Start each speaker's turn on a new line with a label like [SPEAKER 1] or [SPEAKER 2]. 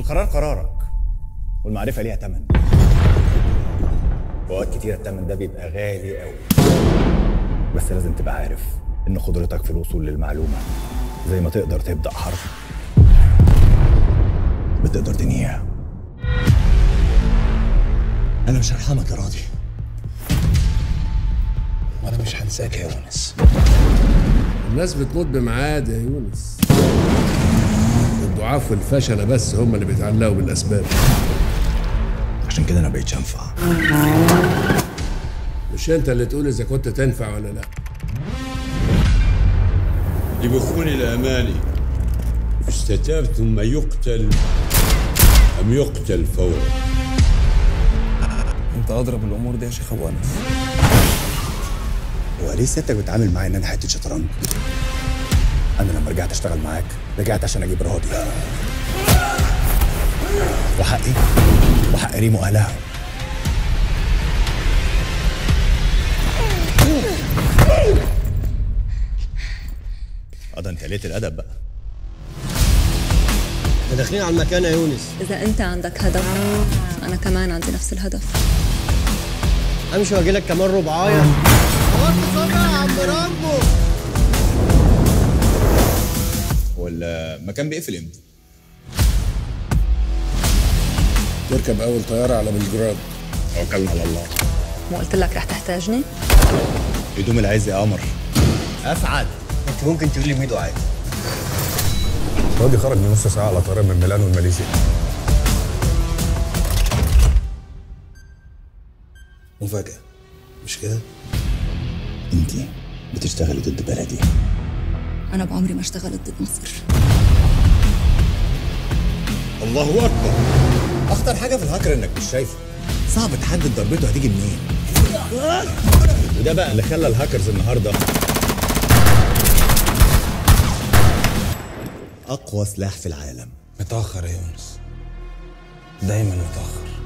[SPEAKER 1] القرار قرارك والمعرفة ليها تمن وأوقات كتيرة التمن ده بيبقى غالي قوي بس لازم تبقى عارف إن قدرتك في الوصول للمعلومة زي ما تقدر تبدأ حرب بتقدر تنهيها أنا مش هرحمك يا راضي وأنا مش هنساك يا يونس
[SPEAKER 2] الناس بتموت بميعاد يا يونس الضعاف والفشلة بس هم اللي بيتعلقوا بالأسباب
[SPEAKER 1] عشان كده أنا بقيتش أنفع
[SPEAKER 2] مش أنت اللي تقول إذا كنت تنفع ولا لأ
[SPEAKER 3] لبخون الأماني استتاب ثم يقتل أم يقتل فورا
[SPEAKER 4] انت اضرب الامور دي يا شيخ ابو انس
[SPEAKER 1] هو ليه سيادتك بتعامل معايا ان انا حته شطرنج؟ انا لما رجعت اشتغل معاك رجعت عشان اجيب راضي وحقي وحق ريم واهلها اه ده انت قليت الادب بقى
[SPEAKER 5] احنا داخلين على المكان يا يونس
[SPEAKER 6] إذا أنت عندك هدف أنا كمان عندي نفس الهدف
[SPEAKER 5] امشي واجي لك كمان ربعايه
[SPEAKER 1] هو المكان بيقفل امتى؟
[SPEAKER 2] تركب أول طيارة على بلجراد
[SPEAKER 1] توكلنا على الله
[SPEAKER 6] مو قلت لك رح تحتاجني
[SPEAKER 1] هدوم العز يا قمر
[SPEAKER 5] اسعد انت ممكن تقول لي ميدو عادي
[SPEAKER 7] راضي خرج من نص ساعة على طيارة من ميلانو لماليزيا
[SPEAKER 1] مفاجأة مش كده؟ انت بتشتغلي ضد بلدي
[SPEAKER 6] أنا بعمري ما اشتغلت ضد مصر
[SPEAKER 3] الله أكبر
[SPEAKER 1] اخطر حاجه في الهاكر انك مش شايفه صعب تحدد ضربته هتيجي منين وده بقى اللي خلى الهاكرز النهارده اقوى سلاح في العالم
[SPEAKER 4] متاخر يا يونس دايما متاخر